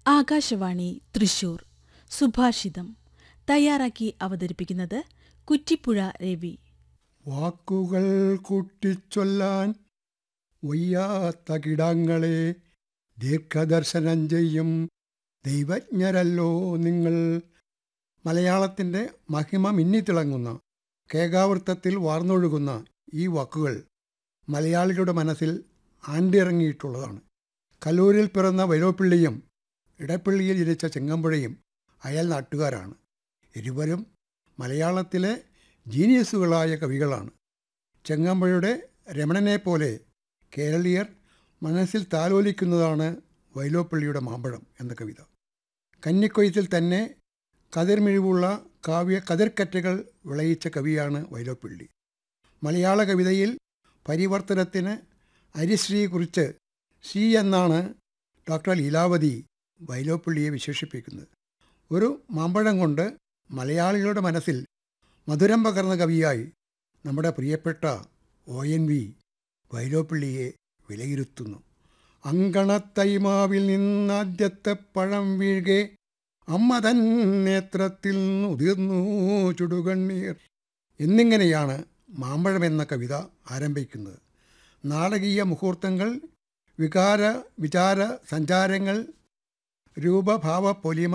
ആകാശവാണി തൃശൂർ സുഭാഷിതം തയ്യാറാക്കി അവതരിപ്പിക്കുന്നത് കുറ്റിപ്പുഴ രവി വാക്കുകൾ കൂട്ടിച്ചൊല്ലാൻ വയ്യാത്ത കിടാങ്ങളെ ദീർഘദർശനം ചെയ്യും ദൈവജ്ഞരല്ലോ നിങ്ങൾ മലയാളത്തിൻ്റെ മഹിമ മിന്നിത്തിളങ്ങുന്ന കേകാവൃത്തത്തിൽ വാർന്നൊഴുകുന്ന ഈ വാക്കുകൾ മലയാളികളുടെ മനസ്സിൽ ആണ്ടിറങ്ങിയിട്ടുള്ളതാണ് കല്ലൂരിൽ പിറന്ന വൈലോപ്പിള്ളിയും ഇടപ്പള്ളിയിൽ ജനിച്ച ചെങ്ങമ്പുഴയും അയൽ നാട്ടുകാരാണ് ഇരുവരും മലയാളത്തിലെ ജീനിയസുകളായ കവികളാണ് ചെങ്ങമ്പുഴയുടെ രമണനെ പോലെ കേരളീയർ മനസ്സിൽ താലോലിക്കുന്നതാണ് വൈലോപ്പള്ളിയുടെ മാമ്പഴം എന്ന കവിത കന്നിക്കൊയ്ത്തിൽ തന്നെ കതിർമിഴിവുള്ള കാവ്യ കതിർക്കറ്റകൾ വിളയിച്ച കവിയാണ് വൈലോപ്പിള്ളി മലയാള കവിതയിൽ പരിവർത്തനത്തിന് അരിശ്രീ കുറിച്ച് ശ്രീ എന്നാണ് ഡോക്ടർ ലീലാവതി വൈലോപ്പിള്ളിയെ വിശേഷിപ്പിക്കുന്നത് ഒരു മാമ്പഴം കൊണ്ട് മലയാളികളുടെ മനസ്സിൽ മധുരം പകർന്ന കവിയായി നമ്മുടെ പ്രിയപ്പെട്ട ഒ എൻ വി വൈലോപ്പിള്ളിയെ വിലയിരുത്തുന്നു അങ്കണത്തൈമാവിൽ നിന്നാദ്യത്തെ പഴം വീഴ്കെ അമ്മ തൻ നേത്രത്തിൽ ഉതിർന്നു ചുടുകണ്ണീർ എന്നിങ്ങനെയാണ് മാമ്പഴം എന്ന കവിത ആരംഭിക്കുന്നത് നാടകീയ മുഹൂർത്തങ്ങൾ വികാര വിചാര സഞ്ചാരങ്ങൾ രൂപഭാവ പൊലിമ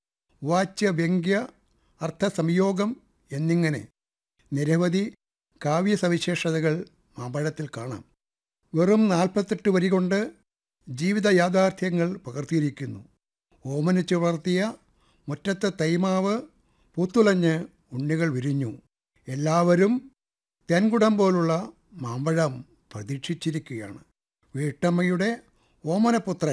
വാച്യ വ്യംഗ്യ അർത്ഥസംയോഗം എന്നിങ്ങനെ നിരവധി കാവ്യസവിശേഷതകൾ മാമ്പഴത്തിൽ കാണാം വെറും നാൽപ്പത്തെട്ട് വരി കൊണ്ട് ജീവിത യാഥാർത്ഥ്യങ്ങൾ പകർത്തിയിരിക്കുന്നു ഓമനിച്ചു വളർത്തിയ മുറ്റത്തെ തൈമാവ് പൂത്തുലഞ്ഞ് ഉണ്ണികൾ വിരിഞ്ഞു എല്ലാവരും തെൻകുടം പോലുള്ള മാമ്പഴം പ്രതീക്ഷിച്ചിരിക്കുകയാണ് വീട്ടമ്മയുടെ ഓമനപുത്രൻ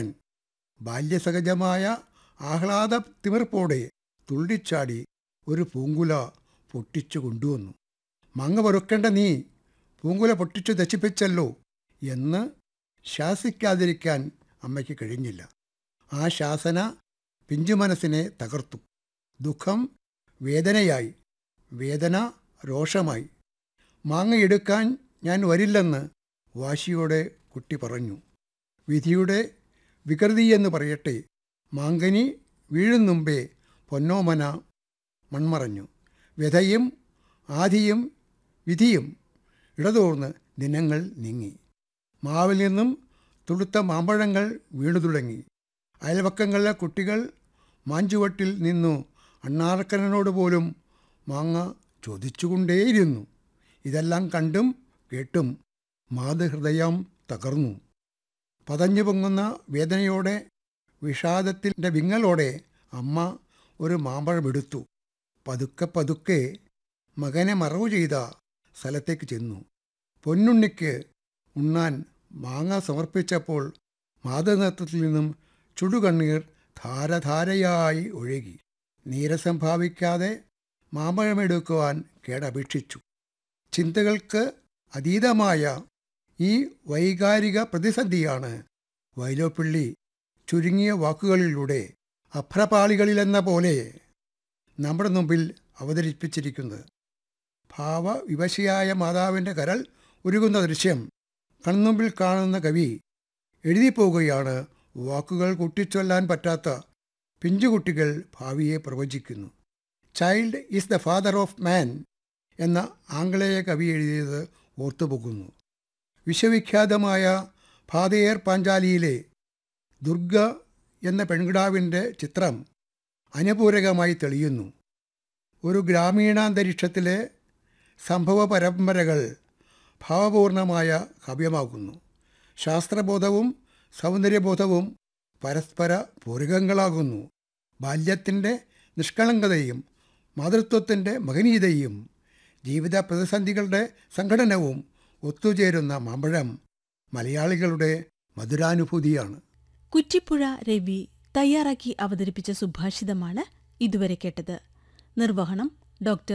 ബാല്യസഹജമായ ആഹ്ലാദ തിമിർപ്പോടെ തുള്ളിച്ചാടി ഒരു പൂങ്കുല പൊട്ടിച്ചു കൊണ്ടുവന്നു മങ്ങ പൊറുക്കേണ്ട നീ പൂങ്കുല പൊട്ടിച്ചു ദശിപ്പിച്ചല്ലോ എന്ന് ശാസിക്കാതിരിക്കാൻ അമ്മയ്ക്ക് കഴിഞ്ഞില്ല ആ ശാസന പിഞ്ചുമനസ്സിനെ തകർത്തു ദുഃഖം വേദനയായി വേദന രോഷമായി മാങ്ങയെടുക്കാൻ ഞാൻ വരില്ലെന്ന് വാശിയോടെ കുട്ടി പറഞ്ഞു വിധിയുടെ വികൃതി എന്ന് പറയട്ടെ മാങ്കനി വീഴും മുമ്പേ പൊന്നോമന മൺമറഞ്ഞു വ്യഥയും ആധിയും വിധിയും ഇടതോർന്ന് ദിനങ്ങൾ നീങ്ങി മാവിൽ നിന്നും തുടുത്ത മാമ്പഴങ്ങൾ വീണു തുടങ്ങി അയൽവക്കങ്ങളിലെ കുട്ടികൾ മാഞ്ചുവട്ടിൽ നിന്നു അണ്ണാർക്കനോട് പോലും മാങ്ങ ചോദിച്ചുകൊണ്ടേയിരുന്നു ഇതെല്ലാം കണ്ടും കേട്ടും മാതൃഹൃദയം തകർന്നു പതഞ്ഞു പൊങ്ങുന്ന വേദനയോടെ വിഷാദത്തിൻ്റെ വിങ്ങലോടെ അമ്മ ഒരു മാമ്പഴമെടുത്തു പതുക്കെ പതുക്കെ മകനെ മറവു ചെയ്ത സ്ഥലത്തേക്ക് ചെന്നു പൊന്നുണ്ണിക്ക് ഉണ്ണാൻ മാങ്ങ സമർപ്പിച്ചപ്പോൾ മാതൃനേത്രത്തിൽ നിന്നും ചുടുകണ്ണീർ ധാരധാരയായി ഒഴുകി നീരസം ഭാവിക്കാതെ മാമ്പഴമെടുക്കുവാൻ കേടപേക്ഷിച്ചു ചിന്തകൾക്ക് അതീതമായ ഈ വൈകാരിക പ്രതിസന്ധിയാണ് വൈലോപ്പിള്ളി ചുരുങ്ങിയ വാക്കുകളിലൂടെ അഭ്രപാളികളിലെന്ന പോലെ നമ്മുടെ മുമ്പിൽ അവതരിപ്പിച്ചിരിക്കുന്നത് ഭാവവിവശയായ മാതാവിൻ്റെ കരൾ ഉരുകുന്ന ദൃശ്യം കൺമുമ്പിൽ കാണുന്ന കവി എഴുതിപ്പോവുകയാണ് വാക്കുകൾ കൂട്ടിച്ചൊല്ലാൻ പറ്റാത്ത പിഞ്ചുകുട്ടികൾ ഭാവിയെ പ്രവചിക്കുന്നു child is the father of man എന്ന ആംഗലേയ കവി എഴുതിയത് ഓർത്തുപോകുന്നു വിശ്വവിഖ്യാതമായ ഫാതേയർ പാഞ്ചാലിയിലെ ദുർഗ എന്ന പെൺകിടാവിൻ്റെ ചിത്രം അനുപൂരകമായി തെളിയുന്നു ഒരു ഗ്രാമീണാന്തരീക്ഷത്തിലെ സംഭവ പരമ്പരകൾ ഭാവപൂർണമായ കാവ്യമാകുന്നു ശാസ്ത്രബോധവും സൗന്ദര്യബോധവും പരസ്പര പൂരകങ്ങളാകുന്നു ബാല്യത്തിൻ്റെ നിഷ്കളങ്കതയും മാതൃത്വത്തിൻ്റെ മഹനീയതയും ജീവിത പ്രതിസന്ധികളുടെ സംഘടനവും ഒത്തുചേരുന്ന മാമ്പഴം മലയാളികളുടെ മധുരാനുഭൂതിയാണ് കുറ്റിപ്പുഴ രവി തയ്യാറാക്കി അവതരിപ്പിച്ച സുഭാഷിതമാണ് ഇതുവരെ കേട്ടത് നിർവഹണം ഡോക്ടർ